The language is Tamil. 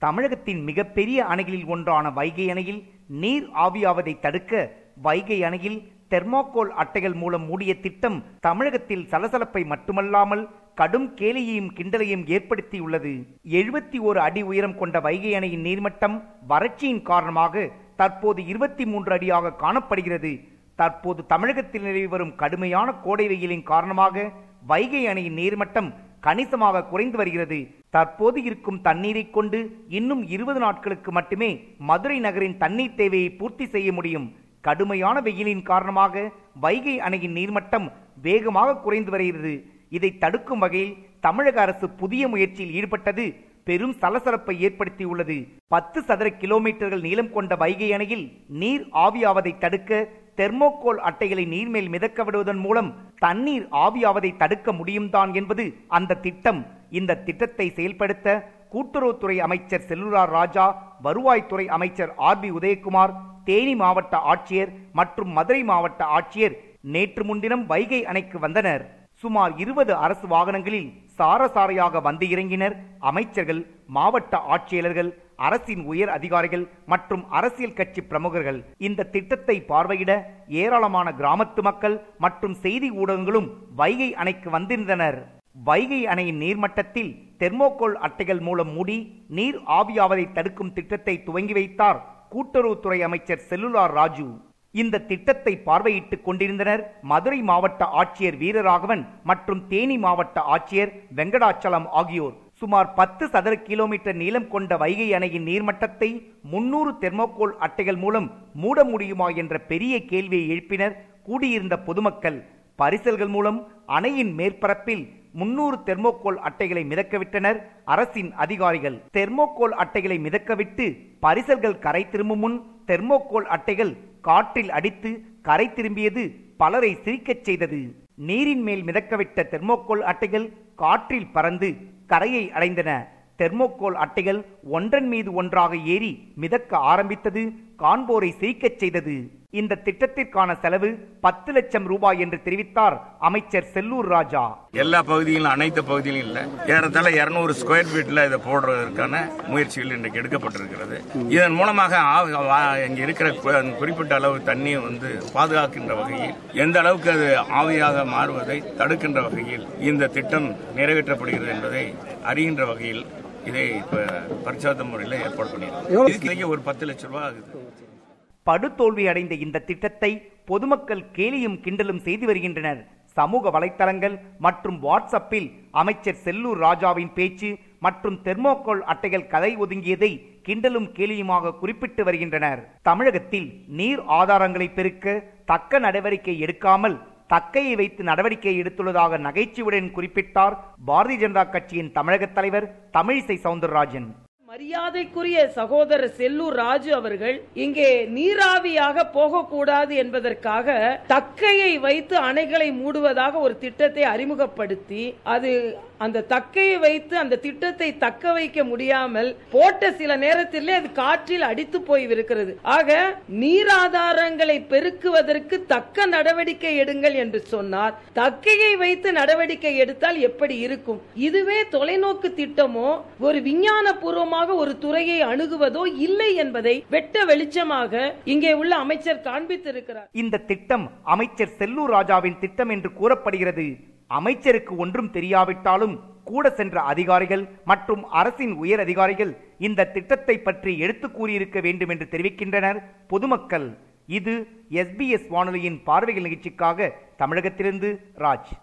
தமிழகத்தின் மிகப்பெரிய அணைகளில் ஒன்றான வைகை அணையில் நீர் ஆவியாவதை தடுக்க வைகை அணையில் தெர்மாக்கோல் அட்டைகள் மூலம் மூடிய திட்டம் தமிழகத்தில் சலசலப்பை மட்டுமல்லாமல் கடும் கேலியையும் கிண்டலையும் ஏற்படுத்தியுள்ளது எழுபத்தி ஒரு அடி உயரம் கொண்ட வைகை அணையின் நீர்மட்டம் வறட்சியின் காரணமாக தற்போது இருபத்தி மூன்று அடியாக காணப்படுகிறது தற்போது தமிழகத்தில் நிலவி வரும் கடுமையான கோடை வெயிலின் காரணமாக வைகை அணையின் நீர்மட்டம் கணிசமாக குறைந்து வருகிறது தற்போது இருக்கும் தண்ணீரை கொண்டு இன்னும் இருபது நாட்களுக்கு மட்டுமே மதுரை நகரின் தண்ணீர் தேவையை பூர்த்தி செய்ய முடியும் கடுமையான வெயிலின் காரணமாக வைகை அணையின் நீர்மட்டம் வேகமாக குறைந்து வருகிறது இதை தடுக்கும் வகையில் தமிழக அரசு புதிய முயற்சியில் ஈடுபட்டது பெரும் சலசலப்பை ஏற்படுத்தியுள்ளது பத்து சதுர கிலோமீட்டர்கள் நீளம் கொண்ட வைகை அணையில் நீர் ஆவியாவதை தடுக்க தெர்மோகோல் அட்டைகளை நீர்மேல் மிதக்க விடுவதன் மூலம் தண்ணீர் ஆவியாவதை தடுக்க முடியும் தான் என்பது அந்த திட்டம் இந்த திட்டத்தை செயல்படுத்த கூட்டுறவுத்துறை அமைச்சர் செல்லுலார் ராஜா வருவாய்த்துறை அமைச்சர் ஆர் பி உதயகுமார் தேனி மாவட்ட ஆட்சியர் மற்றும் மதுரை மாவட்ட ஆட்சியர் நேற்று முன்தினம் வைகை அணைக்கு வந்தனர் சுமார் இருபது அரசு வாகனங்களில் சாரசாரையாக வந்து இறங்கினர் அமைச்சர்கள் மாவட்ட ஆட்சியாளர்கள் அரசின் உயர் அதிகாரிகள் மற்றும் அரசியல் கட்சி பிரமுகர்கள் இந்த திட்டத்தை பார்வையிட ஏராளமான கிராமத்து மக்கள் மற்றும் செய்தி ஊடகங்களும் வைகை அணைக்கு வந்திருந்தனர் வைகை அணையின் நீர்மட்டத்தில் தெர்மோகோல் அட்டைகள் மூலம் மூடி நீர் ஆவியாவதை தடுக்கும் திட்டத்தை துவங்கி வைத்தார் கூட்டுறவுத்துறை அமைச்சர் செல்லுலார் ராஜு இந்த திட்டத்தை பார்வையிட்டுக் கொண்டிருந்தனர் மதுரை மாவட்ட ஆட்சியர் வீரராகவன் மற்றும் தேனி மாவட்ட ஆட்சியர் வெங்கடாச்சலம் ஆகியோர் சுமார் பத்து சதுர கிலோமீட்டர் நீளம் கொண்ட வைகை அணையின் நீர்மட்டத்தை முன்னூறு தெர்மோகோல் அட்டைகள் மூலம் மூட முடியுமா என்ற பெரிய கேள்வியை எழுப்பினர் கூடியிருந்த பொதுமக்கள் பரிசல்கள் மூலம் அணையின் மேற்பரப்பில் முன்னூறு தெர்மோகோல் அட்டைகளை மிதக்கவிட்டனர் அரசின் அதிகாரிகள் தெர்மோகோல் அட்டைகளை மிதக்கவிட்டு பரிசல்கள் கரை திரும்பும் முன் தெர்மோகோல் அட்டைகள் காற்றில் அடித்து கரை திரும்பியது பலரை சிரிக்கச் செய்தது நீரின் மேல் மிதக்கவிட்ட தெர்மோகோல் அட்டைகள் காற்றில் பறந்து கரையை அடைந்தன தெர்மோகோல் அட்டைகள் ஒன்றன் மீது ஒன்றாக ஏறி மிதக்க ஆரம்பித்தது காண்போரை சிரிக்கச் செய்தது இந்த திட்டத்திற்கான செலவு பத்து லட்சம் ரூபாய் என்று தெரிவித்தார் அமைச்சர் செல்லூர் ராஜா எல்லா பகுதியிலும் அனைத்து பகுதியிலும் இல்ல ஏறத்தாழ இருநூறு ஸ்கொயர் ஃபீட்ல இதை போடுறதற்கான முயற்சிகள் இன்றைக்கு எடுக்கப்பட்டிருக்கிறது இதன் மூலமாக ஆ- வா- இங்க இருக்கிற கு- குறிப்பிட்ட அளவு தண்ணீர் வந்து பாதுகாக்கின்ற வகையில் எந்த அளவுக்கு அது ஆவியாக மாறுவதை தடுக்கின்ற வகையில் இந்த திட்டம் நிறைவேற்றப்படுகிறது என்பதை அறிகின்ற வகையில் இதை இப்ப பரிச்சார்த்த முறையில் ஏற்பாடு பண்ணியிருக்கோம் இதுக்கு இன்னைக்கு ஒரு பத்து லட்சம் ரூபாய் ஆகுது படுதோல்வி அடைந்த இந்த திட்டத்தை பொதுமக்கள் கேலியும் கிண்டலும் செய்து வருகின்றனர் சமூக வலைத்தளங்கள் மற்றும் வாட்ஸ்அப்பில் அமைச்சர் செல்லூர் ராஜாவின் பேச்சு மற்றும் தெர்மோகோல் அட்டைகள் கதை ஒதுங்கியதை கிண்டலும் கேலியுமாக குறிப்பிட்டு வருகின்றனர் தமிழகத்தில் நீர் ஆதாரங்களை பெருக்க தக்க நடவடிக்கை எடுக்காமல் தக்கையை வைத்து நடவடிக்கை எடுத்துள்ளதாக நகைச்சுவுடன் குறிப்பிட்டார் பாரதிய ஜனதா கட்சியின் தமிழக தலைவர் தமிழிசை சவுந்தரராஜன் மரியாதைக்குரிய சகோதரர் செல்லூர் ராஜு அவர்கள் இங்கே நீராவியாக போகக்கூடாது என்பதற்காக தக்கையை வைத்து அணைகளை மூடுவதாக ஒரு திட்டத்தை அறிமுகப்படுத்தி அது அந்த தக்கையை வைத்து அந்த திட்டத்தை தக்க வைக்க முடியாமல் போட்ட சில நேரத்திலே அது காற்றில் அடித்து போய் இருக்கிறது ஆக நீராதாரங்களை பெருக்குவதற்கு தக்க நடவடிக்கை எடுங்கள் என்று சொன்னார் தக்கையை வைத்து நடவடிக்கை எடுத்தால் எப்படி இருக்கும் இதுவே தொலைநோக்கு திட்டமோ ஒரு விஞ்ஞான பூர்வமாக ஒரு துறையை அணுகுவதோ இல்லை என்பதை வெட்ட வெளிச்சமாக இங்கே உள்ள அமைச்சர் காண்பித்திருக்கிறார் இந்த திட்டம் அமைச்சர் செல்லூர் ராஜாவின் திட்டம் என்று கூறப்படுகிறது அமைச்சருக்கு ஒன்றும் தெரியாவிட்டாலும் கூட சென்ற அதிகாரிகள் மற்றும் அரசின் உயர் அதிகாரிகள் இந்த திட்டத்தை பற்றி எடுத்து கூறியிருக்க வேண்டும் என்று தெரிவிக்கின்றனர் பொதுமக்கள் இது எஸ்பிஎஸ் வானொலியின் பார்வைகள் நிகழ்ச்சிக்காக தமிழகத்திலிருந்து ராஜ்